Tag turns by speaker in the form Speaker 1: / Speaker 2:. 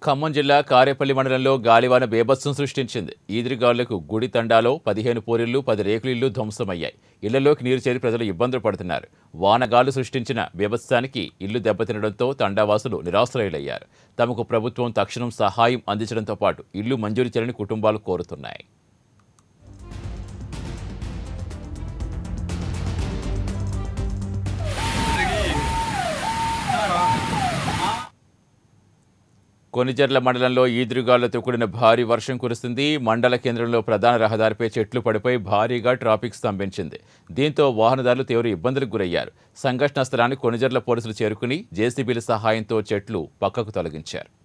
Speaker 1: ఖమ్మం జిల్లా కారేపల్లి మండలంలో గాలివాన బేభత్సం సృష్టించింది ఈదురుగాలులకు గుడి తండాలో పదిహేను పూరిళ్లు పది రేకులు ఇళ్లు ధ్వంసమయ్యాయి ఇళ్లలోకి నీరు చేరి ప్రజలు ఇబ్బందులు పడుతున్నారు వానగాలు సృష్టించిన బేభత్సానికి ఇల్లు దెబ్బతినడంతో తండావాసులు నిరాశ్రయులయ్యారు తమకు ప్రభుత్వం తక్షణం సహాయం అందించడంతో పాటు ఇల్లు మంజూరు చేయాలని కుటుంబాలు కోరుతున్నాయి కొనిజర్ల మండలంలో ఈదురుగాలులతో కూడిన భారీ వర్షం కురుస్తుంది మండల కేంద్రంలో ప్రధాన రహదారిపై చెట్లు పడిపోయి భారీగా ట్రాఫిక్ స్తంభించింది దీంతో వాహనదారులు తీవ్ర ఇబ్బందులకు గురయ్యారు సంఘటన స్థలానికి కొనిజర్ల పోలీసులు చేరుకుని జేసీబీల సహాయంతో చెట్లు పక్కకు తొలగించారు